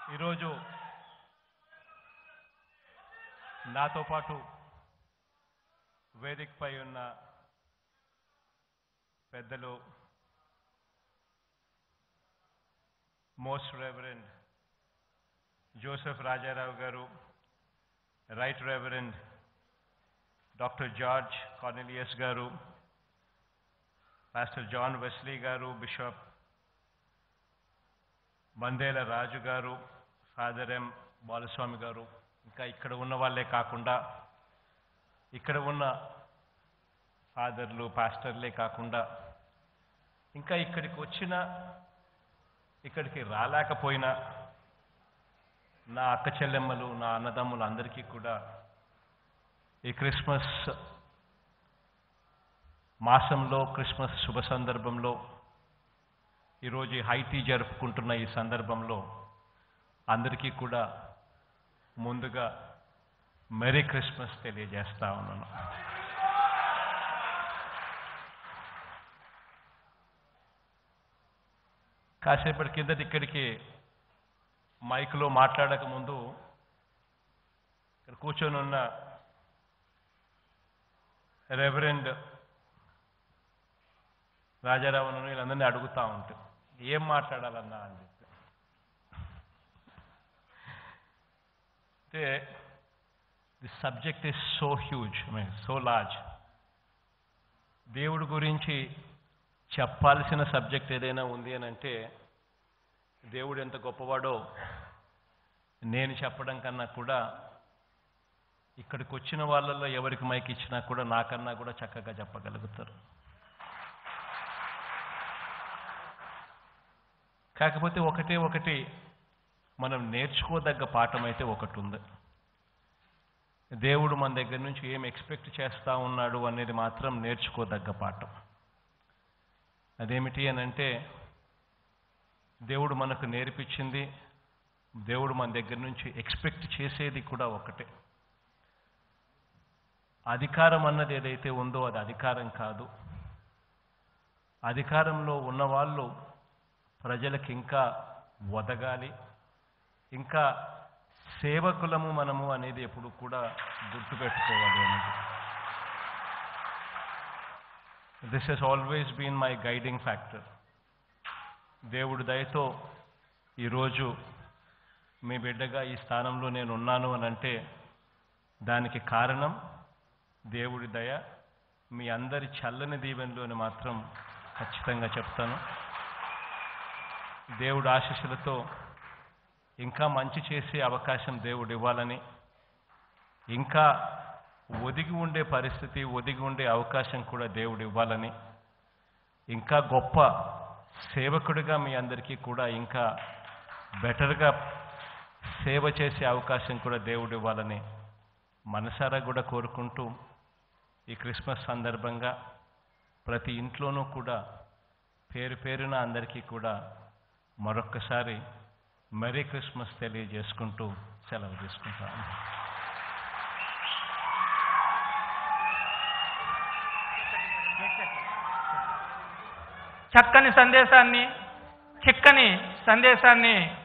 ఈరోజు నాతో పాటు వేదికపై ఉన్న పెద్దలు మోస్ట్ రెవరెండ్ జోసెఫ్ రాజారావు గారు right reverend doctor George Cornelius గారు పాస్టర్ జాన్ వెస్లీ గారు బిషప్ మందేల రాజు గారు ఫాదర్ ఎం బాలస్వామి గారు ఇంకా ఇక్కడ ఉన్న వాళ్ళే కాకుండా ఇక్కడ ఉన్న ఫాదర్లు పాస్టర్లే కాకుండా ఇంకా ఇక్కడికి వచ్చిన ఇక్కడికి రాలేకపోయినా నా అక్క చెల్లెమ్మలు నా అన్నదమ్ములు అందరికీ కూడా ఈ క్రిస్మస్ మాసంలో క్రిస్మస్ శుభ సందర్భంలో ఈరోజు ఈ హైటీ జరుపుకుంటున్న ఈ సందర్భంలో అందరికీ కూడా ముందుగా మెరీ క్రిస్మస్ తెలియజేస్తా ఉన్నాను కాసేపటి కిందటి ఇక్కడికి మైక్లో మాట్లాడక ముందు ఇక్కడ కూర్చొని ఉన్న రెవరెండ్ రాజారావును వీళ్ళందరినీ అడుగుతా ఉంటే ఏం మాట్లాడాలన్నా అని చెప్పి అంటే the subject is so huge I mean so large దేవుడి గురించి చెప్పాల్సిన సబ్జెక్ట్ ఏదైనా ఉంది అని అంటే దేవుడు ఎంత గొప్పవాడో నేను చెప్పడం కన్నా కూడా ఇక్కడికి వచ్చిన వాళ్ళల్లో ఎవరికి మైక్ ఇచ్చినా కూడా నాకన్నా కూడా చక్కగా చెప్పగలుగుతారు కాకపోతే ఒకటే ఒకటి మనం నేర్చుకోదగ్గ పాఠం అయితే ఒకటి ఉంది దేవుడు మన దగ్గర నుంచి ఏం ఎక్స్పెక్ట్ చేస్తా ఉన్నాడు అనేది మాత్రం నేర్చుకోదగ్గ పాఠం అదేమిటి అని అంటే దేవుడు మనకు నేర్పించింది దేవుడు మన దగ్గర నుంచి ఎక్స్పెక్ట్ చేసేది కూడా ఒకటే అధికారం అన్నది ఏదైతే ఉందో అది అధికారం కాదు అధికారంలో ఉన్నవాళ్ళు ప్రజలకు ఇంకా వదగాలి ఇంకా సేవకులము మనము అనేది ఎప్పుడు కూడా గుర్తుపెట్టుకోవాలి అనేది this he's always been my guiding factor దేవుడి దయతో ఈరోజు మీ బిడ్డగా ఈ స్థానంలో నేను ఉన్నాను అని అంటే దానికి కారణం దేవుడి దయ మీ అందరి చల్లని దీవెనలు అని మాత్రం ఖచ్చితంగా చెప్తాను దేవుడు ఆశీస్సులతో ఇంకా మంచి చేసే అవకాశం దేవుడు ఇవ్వాలని ఇంకా ఒదిగి ఉండే పరిస్థితి ఒదిగి ఉండే అవకాశం కూడా దేవుడు ఇవ్వాలని ఇంకా గొప్ప సేవకుడిగా మీ అందరికీ కూడా ఇంకా బెటర్గా సేవ చేసే అవకాశం కూడా దేవుడు ఇవ్వాలని మనసారా కూడా కోరుకుంటూ ఈ క్రిస్మస్ సందర్భంగా ప్రతి ఇంట్లోనూ కూడా పేరు పేరున అందరికీ కూడా మరొక్కసారి మెరీ క్రిస్మస్ తెలియజేసుకుంటూ సెలవు తీసుకుంటాను చక్కని సందేశాన్ని చిక్కని సందేశాన్ని